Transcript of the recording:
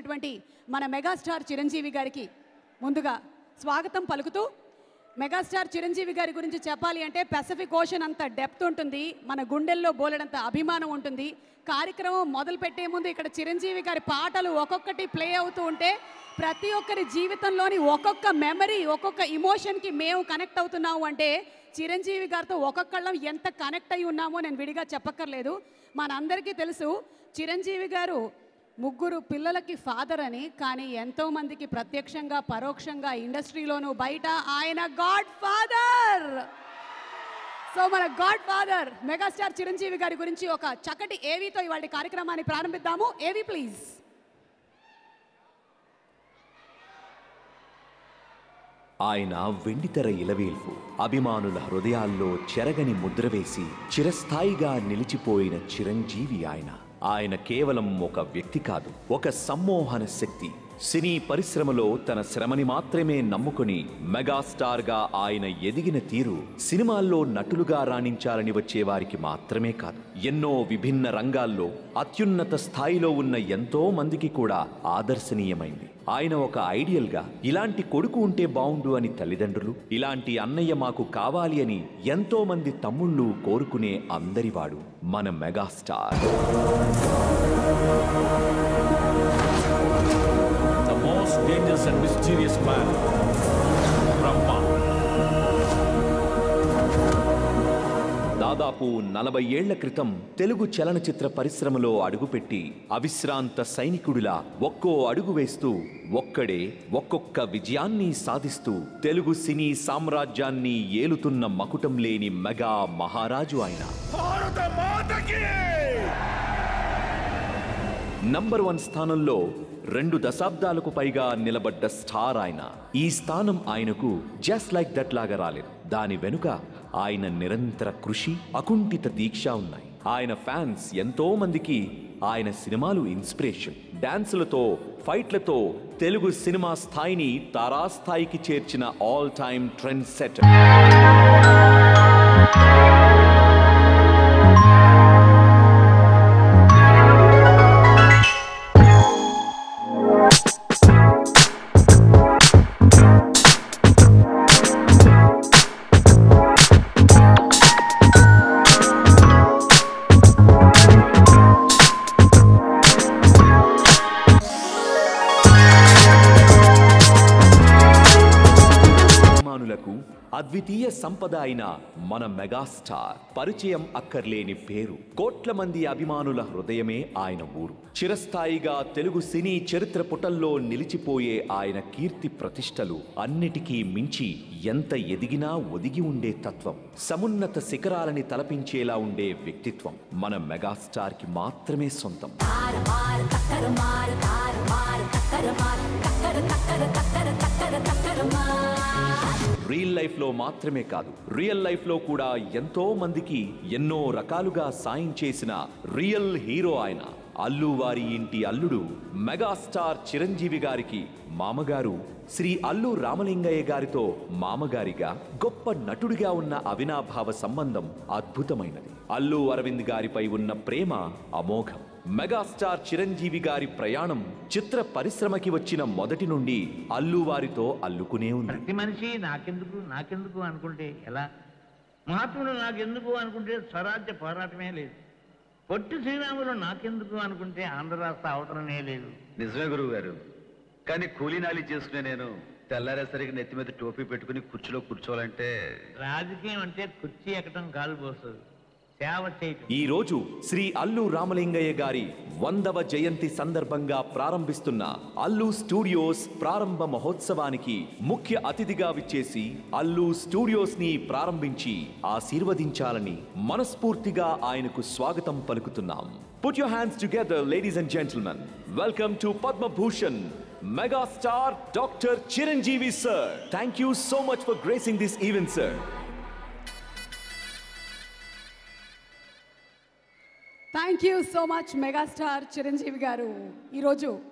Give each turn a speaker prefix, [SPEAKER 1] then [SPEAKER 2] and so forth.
[SPEAKER 1] ఇచ్చేసినటువంటి మన మెగాస్టార్ చిరంజీవి గారికి ముందుగా స్వాగతం పలుకుతూ మెగాస్టార్ చిరంజీవి గారి గురించి చెప్పాలి అంటే పెసిఫిక్ ఓషన్ అంత డెప్త్ ఉంటుంది మన గుండెల్లో బోలెడంత అభిమానం ఉంటుంది కార్యక్రమం మొదలు పెట్టే ముందు ఇక్కడ చిరంజీవి గారి పాటలు ఒక్కొక్కటి ప్లే అవుతూ ఉంటే ప్రతి ఒక్కరి జీవితంలోని ఒక్కొక్క మెమరీ ఒక్కొక్క ఇమోషన్కి మేము కనెక్ట్ అవుతున్నాము అంటే చిరంజీవి గారితో ఒక్కొక్కళ్ళం ఎంత కనెక్ట్ అయి ఉన్నామో నేను విడిగా చెప్పక్కర్లేదు మనందరికీ తెలుసు చిరంజీవి గారు ముగ్గురు పిల్లలకి ఫాదర్ అని కానీ ఎంతో మందికి ప్రత్యక్షంగా పరోక్షంగా ఇండస్ట్రీలోనూ బయట ఆయన గాడ్ ఫాదర్ సో మన గాడ్ ఫాదర్ మెగాస్టార్ చిరంజీవి గారి గురించి ఒక చక్కటి ఏవీతో ఇవాళ కార్యక్రమాన్ని ప్రారంభిద్దాము ఏవి ప్లీజ్
[SPEAKER 2] ఆయన వెండితెర ఇలవేల్పు అభిమానుల హృదయాల్లో చెరగని ముద్ర వేసి చిరస్థాయిగా నిలిచిపోయిన చిరంజీవి ఆయన ఆయన కేవలం ఒక వ్యక్తి కాదు ఒక సమ్మోహన శక్తి సినీ పరిశ్రమలో తన శ్రమని మాత్రమే నమ్ముకుని మెగాస్టార్గా ఆయన ఎదిగిన తీరు సినిమాల్లో నటులుగా రాణించాలని వచ్చేవారికి మాత్రమే కాదు ఎన్నో విభిన్న రంగాల్లో అత్యున్నత స్థాయిలో ఉన్న ఎంతో మందికి కూడా ఆదర్శనీయమైంది ఆయన ఒక ఐడియల్ గా ఇలాంటి కొడుకు ఉంటే బావుండు అని తల్లిదండ్రులు ఇలాంటి అన్నయ్య మాకు కావాలి అని ఎంతో మంది తమ్ముళ్ళు కోరుకునే అందరివాడు మన megastar
[SPEAKER 3] the most dangerous and mysterious man, Brahma.
[SPEAKER 2] దాదాపు నలభై ఏళ్ల క్రితం తెలుగు చలనచిత్ర పరిశ్రమలో అడుగుపెట్టి అవిశ్రాంత సైనికుడిలా ఒక్కో అడుగు వేస్తూ ఒక్కడే ఒక్కొక్క విజయాన్ని సాధిస్తూ తెలుగు సినీ సామ్రాజ్యాన్ని ఏలుతున్న మకుటం లేని మెగా మహారాజు ఆయన
[SPEAKER 3] భారత మాతకి
[SPEAKER 2] నంబర్ వన్ స్థానంలో రెండు దశాబ్దాలకు పైగా నిలబడ్డ స్టార్ ఆయన ఈ స్థానం ఆయనకు జస్ట్ లైక్ దట్ లాగా రాలేదు దాని వెనుక ఆయన నిరంతర కృషి అకుంఠిత దీక్ష ఉన్నాయి ఆయన ఫ్యాన్స్ ఎంతో మందికి ఆయన సినిమాలు ఇన్స్పిరేషన్ డాన్సులతో ఫైట్లతో తెలుగు సినిమా స్థాయిని తారాస్థాయికి చేర్చిన ఆల్ టైమ్ ట్రెండ్ సెట్ అభిమానులకు అద్వితీయ సంపద అయిన మన మెగాస్టార్ పరిచయం అక్కర్లేని పేరు కోట్ల మంది అభిమానుల హృదయమే ఆయన ఊరు చిరస్థాయిగా తెలుగు సినీ చరిత్ర పుటల్లో నిలిచిపోయే ఆయన కీర్తి ప్రతిష్టలు అన్నిటికీ మించి ఎంత ఎదిగినా ఒదిగి ఉండే తత్వం సమున్నత శిఖరాలని తలపించేలా ఉండే వ్యక్తిత్వం మన మెగాస్టార్ కి మాత్రమే సొంతం రియల్ లైఫ్ లో మాత్రమే కాదు రియల్ లైఫ్ లో కూడా ఎంతో మందికి ఎన్నో రకాలుగా సాయం చేసిన రియల్ హీరో ఆయన అల్లు వారి ఇంటి అల్లుడు మెగాస్టార్ చిరంజీవి గారికి మామగారు శ్రీ అల్లు రామలింగయ్య గారితో మామగారిగా గొప్ప నటుడిగా ఉన్న అవినాభావ సంబంధం అద్భుతమైనది అల్లు అరవింద్ గారిపై ఉన్న ప్రేమ అమోఘం మెగాస్టార్ చిరంజీవి గారి ప్రయాణం చిత్ర పరిశ్రమకి వచ్చిన మొదటి నుండి అల్లు వారితో అల్లుకునే ఉంది
[SPEAKER 4] ప్రతి మనిషి నాకెందుకు నాకెందుకు అనుకుంటే ఎలా మహాత్ముడు నాకెందుకు అనుకుంటే స్వరాజ్య పోరాటమే లేదు పొట్టి శ్రీరాములు నాకెందుకు అనుకుంటే ఆంధ్ర రాష్ట్ర అవతరణే లేదు
[SPEAKER 5] నిజమే గురువు గారు కానీ కూలీనాలి చేసుకునే నేను తెల్లారేసరికి నెత్తి మీద టోపీ పెట్టుకుని కుర్చీలో కూర్చోవాలంటే
[SPEAKER 4] రాజకీయం అంటే కుర్చీ ఎక్కడం కాలు పోస్తుంది సేవ చేయటం
[SPEAKER 2] ఈ రోజు శ్రీ అల్లు రామలింగయ్య గారి వందవ జయంతి సందర్భంగా ప్రారంభిస్తున్న అల్లు స్టూడియోస్ ప్రారంభ మహోత్సవానికి ముఖ్య అతిథిగా విచ్చేసి అల్లు స్టూడియోస్ ని ప్రారంభించి ఆశీర్వదించాలని మనస్ఫూర్తిగా ఆయనకు స్వాగతం పలుకుతున్నాం put your hands together ladies and gentlemen welcome to Padma Bhushan megastar doctor Chiranjeevi sir thank you so much for gracing this event sir
[SPEAKER 1] thank you so much megastar Chiranjeevi గారు ఈరోజు